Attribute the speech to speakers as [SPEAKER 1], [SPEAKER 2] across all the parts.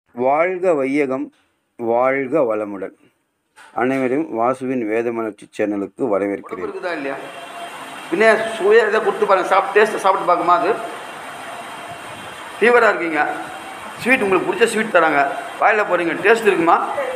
[SPEAKER 1] வாழ்க வையகம் வாழ்க வளமுடன் அனைவரையும் வாசுவின் வேதமலர்ச்சி சேனலுக்கு
[SPEAKER 2] உடம்பு
[SPEAKER 1] வரவேற்கிறேன்
[SPEAKER 2] இருக்குதா இல்லையா பின்ன சுய இதை கொடுத்து பாருங்க சாப்பிட்டு டேஸ்ட்டை சாப்பிட்டு பார்க்கும்போது ஃபீவராக இருக்கீங்க ஸ்வீட் உங்களுக்கு பிடிச்ச ஸ்வீட் தராங்க வாயில் போகிறீங்க டேஸ்ட் இருக்குமா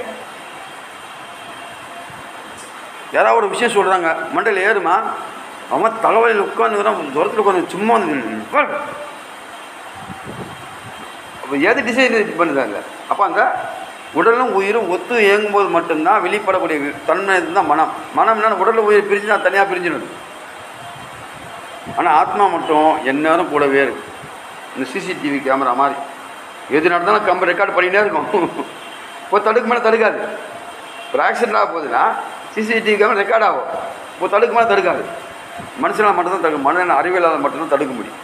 [SPEAKER 2] யாராவது ஒரு விஷயம் சொல்கிறாங்க மண்டையில் ஏறுமா அவன் தலைவலியில் உட்காந்துக்கிறான் தூரத்தில் உட்காந்து சும்மா வந்து அப்போ எது டிசைன் பண்ணுதாங்க அப்போ அந்த உடலும் உயிரும் ஒத்து இயங்கும்போது மட்டும்தான் வெளிப்படக்கூடிய தன்மை தான் மனம் மனம்னா உடல் உயிர் பிரிஞ்சு நான் தனியாக பிரிஞ்சிடும் ஆனால் ஆத்மா மட்டும் எந்நேரம் கூடவே இருக்கு இந்த சிசிடிவி கேமரா மாதிரி எது நடந்தாலும் கம்ப ரெக்கார்ட் பண்ணிகிட்டே இருக்கும் இப்போ தடுக்கு மேலே தடுக்காது ஒரு ஆக்சிடென்ட் ஆக போகுதுன்னா சிசிடிவி கேமரா ரெக்கார்ட் ஆகும் இப்போ தடுக்கு மேலே தடுக்காது மனுஷனால் மட்டும்தான் தடுக்கும் மனிதன் அறிவியலால் மட்டும்தான் தடுக்க முடியும்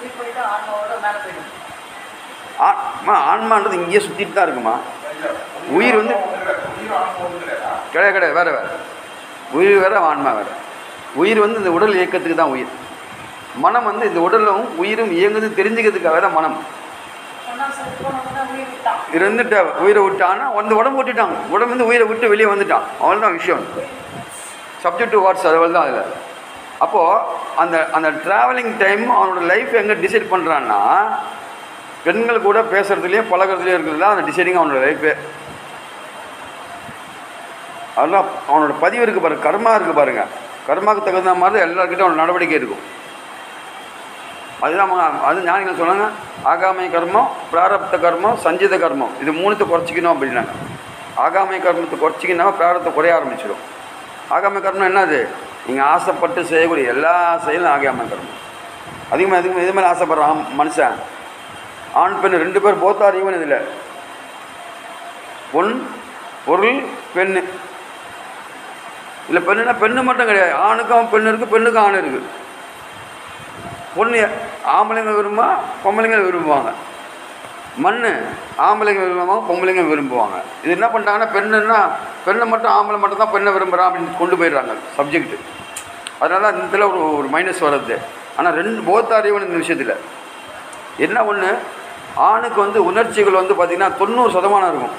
[SPEAKER 2] ஆன்மா ஆன்மான்றது இங்கேயே சுற்றிட்டு தான் இருக்குமா உயிர் வந்து கிடையாது கிடையாது வேறு வேறு உயிர் வேறு ஆன்மா வேறு உயிர் வந்து இந்த உடல் இயக்கத்துக்கு தான் உயிர் மனம் வந்து இந்த உடலும் உயிரும் இயங்குது தெரிஞ்சுக்கிறதுக்காக தான் மனம் இருந்துட்ட உயிரை விட்டான்னா வந்து உடம்பு விட்டுட்டாங்க உடம்பு வந்து உயிரை விட்டு வெளியே வந்துட்டான் அவ்வளோதான் விஷயம் சப்ஜெக்ட் டு வாட்ஸ் அது தான் அதில் அப்போது அந்த அந்த ட்ராவலிங் டைம் அவனோட லைஃப் எங்கே டிசைட் பண்ணுறான்னா பெண்கள் கூட பேசுகிறதுலையும் பழகிறதுலையும் இருக்கிறது தான் அந்த டிசைடிங் அவனோட லைஃபே அதெல்லாம் அவனோட பதிவு இருக்குது பாருங்க கர்மா இருக்குது பாருங்க கர்மாவுக்கு தகுந்த மாதிரி தான் எல்லாருக்கிட்டையும் அவனோட நடவடிக்கை இருக்கும் அதுதான் அவங்க அது ஞானிகள் சொன்னாங்க ஆகாமை கர்மம் பிராரப்த கர்மம் சஞ்சித கர்மம் இது மூணுத்தை குறைச்சிக்கணும் அப்படின்னாங்க ஆகாமை கர்மத்தை குறைச்சிக்கினா பிராரத்தை குறைய ஆரம்பிச்சிடும் ஆகாமை கர்மம் என்னது நீங்கள் ஆசைப்பட்டு செய்யக்கூடிய எல்லா செயலும் ஆகாமை கர்மம் அதிகமாக அதிகமாக இது மாதிரி ஆசைப்படுறான் மனுஷன் ஆண் பெண் ரெண்டு பேர் போத்தார் ஈவன் இதில் பொன் பொருள் பெண்ணு இல்லை பெண்ணுனா பெண்ணு மட்டும் கிடையாது ஆணுக்கும் பெண்ணு இருக்குது பெண்ணுக்கும் ஆண் இருக்குது பொண்ணு ஆம்பளைங்க விரும்புவா பொம்பளைங்க விரும்புவாங்க மண் ஆம்பளைங்க விரும்புவாங்க பொம்பளைங்க விரும்புவாங்க இது என்ன பண்ணிட்டாங்கன்னா பெண்ணுன்னா பெண்ணை மட்டும் ஆம்பளை மட்டும் தான் பெண்ணை விரும்புகிறான் அப்படின்னு கொண்டு போயிடுறாங்க சப்ஜெக்ட் அதனால இந்த இதில் ஒரு ஒரு மைனஸ் வர்றது ஆனால் ரெண்டு போத் அறிவன் இந்த விஷயத்தில் என்ன ஒன்று ஆணுக்கு வந்து உணர்ச்சிகள் வந்து பார்த்திங்கன்னா தொண்ணூறு சதமானம் இருக்கும்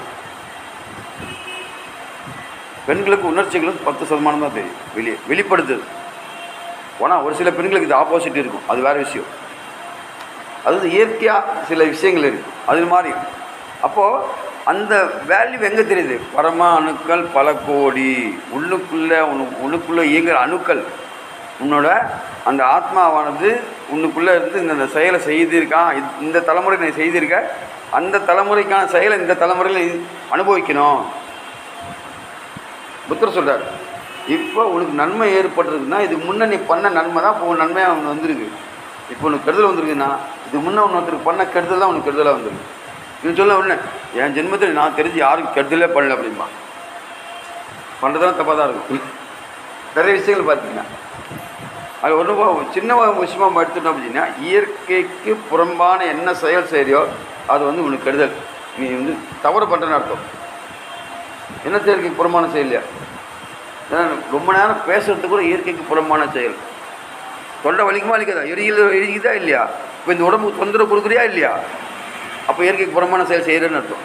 [SPEAKER 2] பெண்களுக்கு உணர்ச்சிகள் வந்து பத்து சதமானம் தான் தெரியும் வெளியே வெளிப்படுத்துது ஆனால் ஒரு சில பெண்களுக்கு இது ஆப்போசிட் இருக்கும் அது வேறு விஷயம் அதாவது இயற்கையாக சில விஷயங்கள் இருக்குது அது மாதிரி அப்போது அந்த வேல்யூ எங்கே தெரியுது பரம அணுக்கள் பல கோடி உள்ளுக்குள்ளே உனு உள்ளுக்குள்ளே இயங்குகிற அணுக்கள் உன்னோட அந்த ஆத்மாவானது உன்னுக்குள்ளே இருந்து இந்த இந்த செயலை செய்திருக்கான் இது- இந்த தலைமுறை நீ செய்திருக்க அந்த தலைமுறைக்கான செயலை இந்த தலைமுறையில் நீ அனுபவிக்கணும் புத்தர் சொல்றார் இப்போ உனக்கு நன்மை ஏற்பட்டிருக்குன்னா இதுக்கு முன்னே நீ பண்ண நன்மை தான் இப்போ உன் நன்மையாக அவனுக்கு வந்திருக்கு இப்போ உனக்கு கெடுதல் வந்திருக்குன்னா இதுக்கு முன்னே ஒருத்தருக்கு பண்ண கெடுதல் தான் உனக்கு கெடுதலாக வந்திருக்கு நீ சொல்ல உடனே என் ஜென்மத்தில் நான் தெரிஞ்சு யாரும் கெடுதலே பண்ணல அப்படிம்பா பண்ணுறதுலாம் தப்பாக தான் இருக்கும் நிறைய விஷயங்கள் பார்த்தீங்கன்னா அது ஒன்றும் சின்ன விஷயமா நம்ம எடுத்துட்டோம் அப்படின்னா இயற்கைக்கு புறம்பான என்ன செயல் செய்றியோ அது வந்து உனக்கு கெடுதல் நீ வந்து தவறு பண்ணுறேன்னு அர்த்தம் என்ன செயலுக்கு புறமான செயல் ஏன்னா ரொம்ப நேரம் பேசுறதுக்கு கூட இயற்கைக்கு புறமான செயல் தொண்டை வலிக்குமா வலிக்காதா எரியில் எரிக்குதா இல்லையா இப்போ இந்த உடம்புக்கு தொந்தரவு கொடுக்குறியா இல்லையா அப்போ இயற்கைக்கு புறமான செயல் செய்கிறேன்னு அர்த்தம்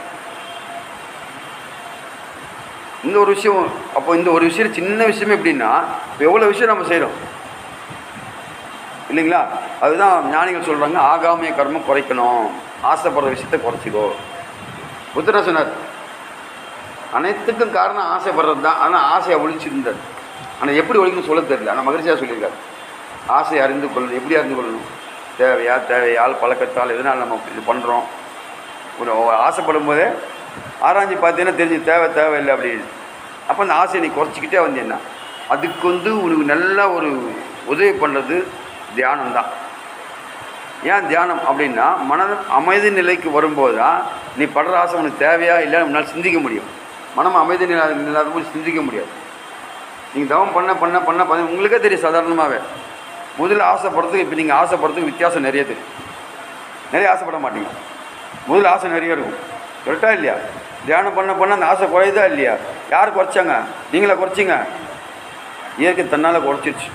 [SPEAKER 2] இந்த ஒரு விஷயம் அப்போ இந்த ஒரு விஷயம் சின்ன விஷயமே எப்படின்னா இப்போ எவ்வளோ விஷயம் நம்ம செய்கிறோம் இல்லைங்களா அதுதான் ஞானிகள் சொல்கிறாங்க ஆகாமிய கர்மம் குறைக்கணும் ஆசைப்படுற விஷயத்தை குறைச்சிக்கோ புத்தர சொன்னார் அனைத்துக்கும் காரணம் ஆசைப்படுறது தான் ஆனால் ஆசையை ஒழிச்சிருந்தார் ஆனால் எப்படி ஒழிக்கணும் சொல்ல தெரியல ஆனால் மகிழ்ச்சியாக சொல்லியிருக்காரு ஆசையை அறிந்து கொள்ளணும் எப்படி அறிந்து கொள்ளணும் தேவையா தேவையால் பழக்கத்தால் எதனால் நம்ம இது பண்ணுறோம் ஒரு ஆசைப்படும் போதே ஆராய்ச்சி பார்த்தீங்கன்னா தெரிஞ்சு தேவை தேவையில்லை அப்படின்னு அப்போ அந்த ஆசையை நீ குறைச்சிக்கிட்டே வந்தீங்கன்னா அதுக்கு வந்து உனக்கு நல்ல ஒரு உதவி பண்ணுறது தியானம் தான் ஏன் தியானம் அப்படின்னா மன அமைதி நிலைக்கு வரும்போது தான் நீ படுற ஆசை உனக்கு தேவையா இல்லைன்னு உன்னால் சிந்திக்க முடியும் மனம் அமைதி நிலை இல்லாத போது சிந்திக்க முடியாது நீங்கள் தவம் பண்ண பண்ண பண்ண பண்ண உங்களுக்கே தெரியும் சாதாரணமாகவே முதல்ல ஆசைப்படுறதுக்கு இப்போ நீங்கள் ஆசைப்படுறதுக்கு வித்தியாசம் நிறைய தெரியும் நிறைய ஆசைப்பட மாட்டீங்க முதல்ல ஆசை நிறைய இருக்கும் கரெக்டாக இல்லையா தியானம் பண்ண பண்ண அந்த ஆசை குறையுதா இல்லையா யார் குறைச்சாங்க நீங்களா குறைச்சிங்க இயற்கை தன்னால் குறைச்சிருச்சு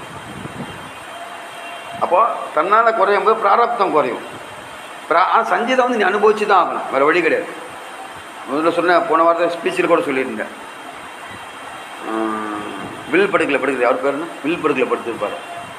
[SPEAKER 2] அப்போ தன்னால் குறையும் போது பிராரப்தம் குறையும் பிரா ஆனால் சஞ்சீதம் வந்து நீ அனுபவிச்சு தான் ஆகணும் வேறு வழி கிடையாது முதல்ல சொன்ன போன வாரத்தை ஸ்பீச்சில் கூட சொல்லியிருந்தேன் ஆஹ், வில் படுக்கல படுக்குது அவர் பேர் என்ன வில் படுக்கல படுத்துருப்பார்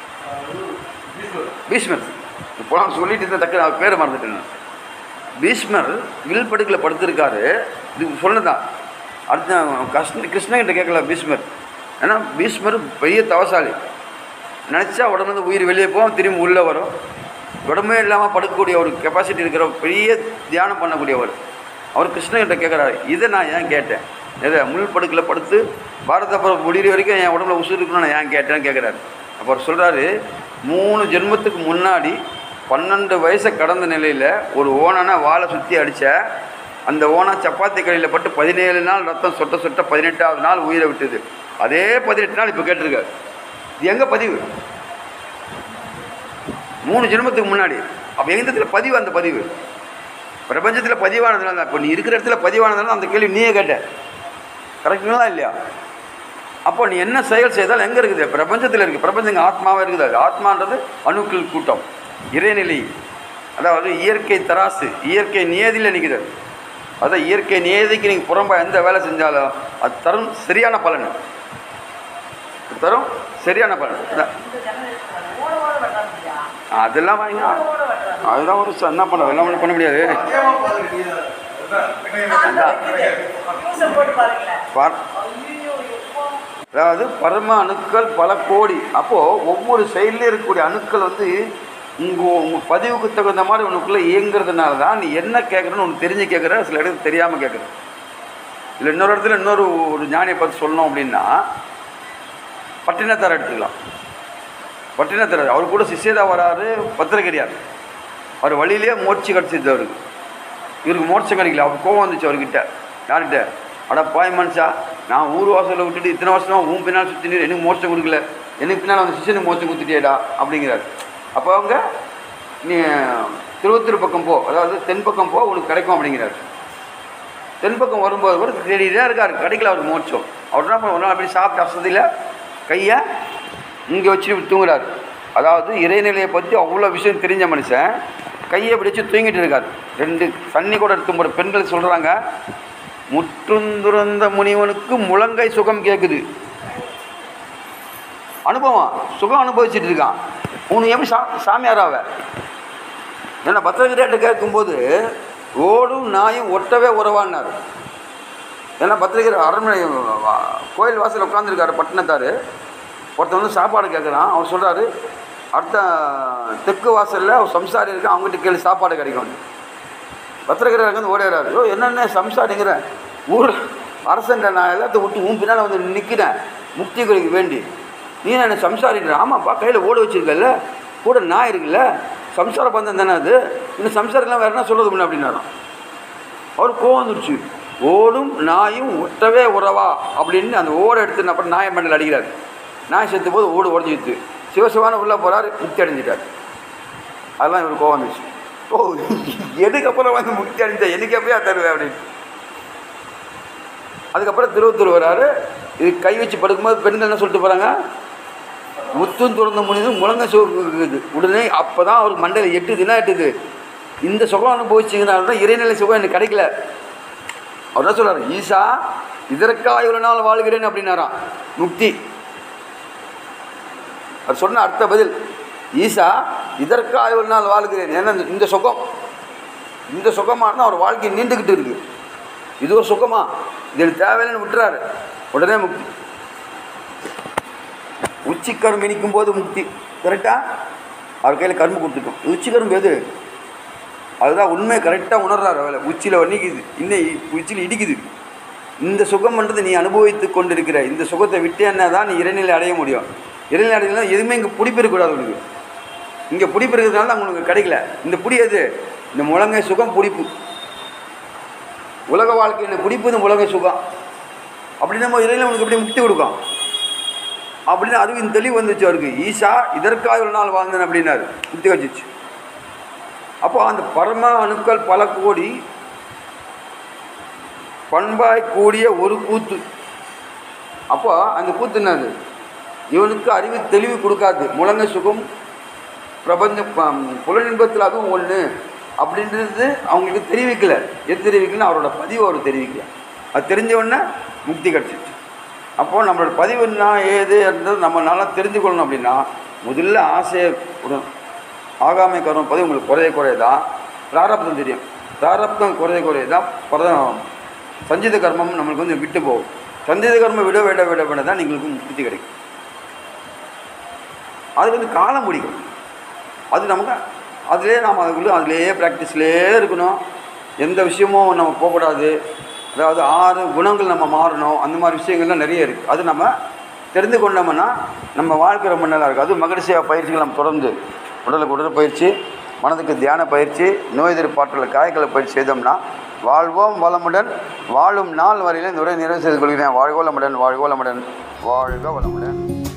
[SPEAKER 2] பீஷ்மர் இப்போ சொல்லிட்டு இருந்த டக்கு அவர் பேரை மறந்துட்டேன் நான். பீஷ்மர் வில் படுக்கல படுத்திருக்காரு இது சொன்னதான் அடுத்த கிருஷ்ண கிருஷ்ணகிட்ட கேட்கல பீஷ்மர் ஏன்னா பீஷ்மர் பெரிய தவசாலி நினச்சா உடம்பு வந்து உயிர் வெளியே போகும் திரும்பி உள்ளே வரும் உடம்பே இல்லாமல் படுக்கக்கூடிய ஒரு கெப்பாசிட்டி இருக்கிற பெரிய தியானம் பண்ணக்கூடியவர் அவர் கிருஷ்ணகிட்ட கேட்குறாரு இதை நான் ஏன் கேட்டேன் எதை முள் படுக்கில் படுத்து பாரத அப்புறம் முடிகிற வரைக்கும் என் உடம்புல உசுறு இருக்கணும்னு நான் ஏன் கேட்டேன்னு கேட்குறாரு அப்போ அவர் சொல்கிறாரு மூணு ஜென்மத்துக்கு முன்னாடி பன்னெண்டு வயசை கடந்த நிலையில் ஒரு ஓனான வாழை சுற்றி அடித்த அந்த ஓனா சப்பாத்தி கடையில் பட்டு பதினேழு நாள் ரத்தம் சொட்ட சொட்ட பதினெட்டாவது நாள் உயிரை விட்டுது அதே பதினெட்டு நாள் இப்போ கேட்டிருக்காரு இது எங்கே பதிவு மூணு ஜென்மத்துக்கு முன்னாடி அப்போ எந்த இடத்துல பதிவு அந்த பதிவு பிரபஞ்சத்தில் பதிவானதுனால தான் இப்போ நீ இருக்கிற இடத்துல பதிவானதுனால அந்த கேள்வி நீயே கேட்ட கரெக்டுங்களா இல்லையா அப்போ நீ என்ன செயல் செய்தால் எங்கே இருக்குது பிரபஞ்சத்தில் இருக்குது பிரபஞ்சம் இங்கே ஆத்மாவாக இருக்குது அது ஆத்மான்றது அணுக்கள் கூட்டம் இறைநிலை அதாவது இயற்கை தராசு இயற்கை நியதியில் நிற்குது அதான் இயற்கை நியதிக்கு நீங்கள் புறம்பா எந்த வேலை செஞ்சாலும் அது தரும் சரியான பலன் தரும் சரியான பலன் அதான். அதெல்லாம் வாங்கி அதுதான் ஒரு ச- என்ன பண்ண எல்லாம் ஒன்றும் பண்ண முடியாது பார் அதாவது பரம அணுக்கள் பல கோடி அப்போது ஒவ்வொரு செயல்லையும் இருக்கக்கூடிய அணுக்கள் வந்து உங்கள் உங்கள் பதிவுக்கு தகுந்த மாதிரி உனக்குள்ளே இயங்குறதுனால தான் நீ என்ன கேட்குறன்னு உனக்கு தெரிஞ்சு கேட்குற சில இடத்துல தெரியாமல் கேட்குற இல்லை இன்னொரு இடத்துல இன்னொரு ஒரு ஞானியை பார்த்து சொல்லணும் அப்படின்னா பட்டினத்தார் எடுத்துக்கலாம் பட்டினத்தார் அவர் கூட சிஷ்யதா வராரு பத்திரகிரியார் அவர் வழியிலே மோட்சி கிடச்சிது அவருக்கு இவருக்கு மோட்சம் கிடைக்கல அவர் கோவம் வந்துச்சு அவர்கிட்ட யார்கிட்ட அட பாய் மனுஷா நான் ஊர் வாசலில் விட்டுட்டு இத்தனை வருஷமா உன் பின்னால் சுற்றி எனக்கு மோட்சம் கொடுக்கல எனக்கு பின்னால் அந்த சிஷ்யனுக்கு மோட்சம் கொடுத்துட்டியேடா அப்படிங்கிறார் அப்போ அவங்க நீ திருவத்தூர் பக்கம் போ அதாவது தென் பக்கம் போ உனக்கு கிடைக்கும் அப்படிங்கிறார் தென் பக்கம் வரும்போது கூட தேடிட்டே இருக்கார் கிடைக்கல அவருக்கு மோட்சம் அவர் என்ன பண்ண ஒரு நாள் அப்படி சாப்பிட்ட அசதியில் கையை இங்கே வச்சு தூங்குறாரு அதாவது இறைநிலையை பற்றி அவ்வளோ விஷயம் தெரிஞ்ச மனுஷன் கையை பிடிச்சு தூங்கிட்டு இருக்கார் ரெண்டு தண்ணி கூட எடுத்து போகிற பெண்கள் சொல்கிறாங்க முற்றுந்துறந்த முனிவனுக்கு முழங்கை சுகம் கேட்குது அனுபவம் சுகம் அனுபவிச்சுட்டு இருக்கான் உனக்கு எப்படி சா சாமியாராவ ஏன்னா பத்திரகிரியாட்ட கேட்கும்போது ஓடும் நாயும் ஒட்டவே உறவான்னார் ஏன்னா பத்திரிகை அரண்மனை வா- கோயில் வாசலில் உட்காந்துருக்காரு பட்டினத்தார் ஒருத்தன் வந்து சாப்பாடு கேட்குறான் அவர் சொல்கிறாரு அடுத்த தெற்கு வாசலில் ஒரு சம்சாரி இருக்கு அவங்ககிட்ட கேள்வி சாப்பாடு கிடைக்கும் பத்திரிகையாளர் வந்து ஓடிடுறாரு ஓ என்னென்ன சம்சாரிங்கிற ஊர் அரசன் நான் எல்லாத்தையும் விட்டு உன் பின்னால் வந்து நிற்கிறேன் முக்தி கிடைக்க வேண்டி நீ என்ன சம்சாரின்ற ஆமாப்பா கையில் ஓட வச்சிருக்கல கூட நான் இருக்குல்ல சம்சார பந்தம் தானே அது இன்னும் சம்சாரம்லாம் வேறு என்ன சொல்கிறது முன்ன அப்படின்னாராம் அவர் கோவம் வந்துருச்சு ஓடும் நாயும் ஒட்டவே உறவா அப்படின்னு அந்த ஓடை எடுத்து அப்புறம் நாயை மண்டல் அடிக்கிறார் நாய் செத்து போது ஓடு உடஞ்சிடுச்சு சிவசிவான உள்ளே போகிறார் முக்தி அடைஞ்சிட்டார் அதெல்லாம் இவர் கோவம் வந்துச்சு ஓ எதுக்கு அப்புறம் வந்து முக்தி அடைஞ்ச எனக்கு எப்படியா தருவேன் அப்படின்னு அதுக்கப்புறம் திருவத்தூர் வராரு இது கை வச்சு படுக்கும்போது பெண்கள் என்ன சொல்லிட்டு போகிறாங்க முத்தும் துறந்த முடியுது முழங்க இருக்குது உடனே அப்போ தான் அவருக்கு மண்டையில் எட்டுது என்ன எட்டுது இந்த சுகம் அனுபவிச்சிங்கனால தான் இறைநிலை சுகம் எனக்கு கிடைக்கல அவர் என்ன சொல்றாரு ஈசா இதற்கா இவ்வளோ நாள் வாழ்கிறேன் அப்படின்னாராம் முக்தி அவர் சொன்ன அடுத்த பதில் ஈசா இதற்கா இவ்வளோ நாள் வாழ்கிறேன் ஏன்னா இந்த- இந்த சுகம் இந்த சுகமாக தான் அவர் வாழ்க்கை நீண்டுக்கிட்டு இருக்கு இது ஒரு சுகமா இது எனக்கு தேவையில்லைன்னு விட்டுறாரு உடனே முக்தி உச்சிக்கரும்பு இனிக்கும் போது முக்தி கரெக்டாக அவர் கையில் கரும்பு கொடுத்துட்டோம் உச்சிக்கரும்பு எது அதுதான் உண்மையை கரெக்டாக உணர்றாரு அவளை உச்சியில் வலிக்குது இன்னும் உச்சியில் இடிக்குது இந்த சுகம்ன்றது நீ அனுபவித்து கொண்டிருக்கிற இந்த சுகத்தை விட்டேன்னா தான் நீ இறைநிலை அடைய முடியும் இறைநிலை அடையலாம் எதுவுமே இங்கே பிடிப்பு இருக்கக்கூடாது உனக்கு இங்கே பிடிப்பு இருக்கிறதுனால தான் உனக்கு கிடைக்கல இந்த பிடி எது இந்த முழங்கை சுகம் பிடிப்பு உலக வாழ்க்கையில் பிடிப்பு இந்த உலக சுகம் அப்படி நம்ம இறைநிலை உனக்கு எப்படி முக்தி கொடுக்கும் அப்படின்னு அறிவின் தெளிவு வந்துச்சு அவருக்கு ஈஷா இதற்காக ஒரு நாள் வாழ்ந்தேன் அப்படின்னாரு முக்தி வச்சிச்சு அப்போ அந்த பரம அணுக்கள் பல கோடி பண்பாய் கூடிய ஒரு கூத்து அப்போ அந்த கூத்து என்னது இவனுக்கு அறிவு தெளிவு கொடுக்காது முழங்கை சுகம் பிரபஞ்ச ப- புலனின்பத்தில் அதுவும் ஒன்று அப்படின்றது அவங்களுக்கு தெரிவிக்கல எது தெரிவிக்கல அவரோட பதிவு அவர் தெரிவிக்கல அது தெரிஞ்ச உடனே முக்தி கிடச்சிச்சு அப்போது நம்மளோட பதிவு என்ன ஏது என்றது நம்ம நல்லா தெரிஞ்சு கொள்ளணும் அப்படின்னா முதல்ல ஆசையை விடணும் ஆகாமை கர்மம் பதிவு உங்களுக்கு குறைய குறையதான் பிராரப்தம் தெரியும் பிராரப்தம் குறைய குறையதான் பரதம் சஞ்சித கர்மம் நம்மளுக்கு வந்து விட்டு போகும் சஞ்சித கர்மம் விட விட விட விட தான் எங்களுக்கு முக்தி கிடைக்கும் அது வந்து காலம் முடிக்கும் அது நமக்கு அதிலே நாம் அதுக்குள்ளே அதிலேயே ப்ராக்டிஸ்லேயே இருக்கணும் எந்த விஷயமும் நம்ம போகக்கூடாது அதாவது ஆறு குணங்கள் நம்ம மாறணும் அந்த மாதிரி விஷயங்கள்லாம் நிறைய இருக்குது அது நம்ம தெரிந்து கொண்டோம்னா நம்ம வாழ்க்கை ரொம்ப நல்லா இருக்கும் அது மகிழ்ச்சியாக பயிற்சிகள் நம்ம தொடர்ந்து உடலுக்கு உடற்பயிற்சி மனதுக்கு தியான பயிற்சி நோய் எதிர்ப்பாற்றல் காயக்கலை பயிற்சி செய்தோம்னா வாழ்வோம் வளமுடன் வாழும் நாள் வரையிலும் இந்த உரை நிறைவு செய்து கொள்கிறேன் வாழ்க வளமுடன் வாழ்க வளமுடன் வாழ்க வளமுடன்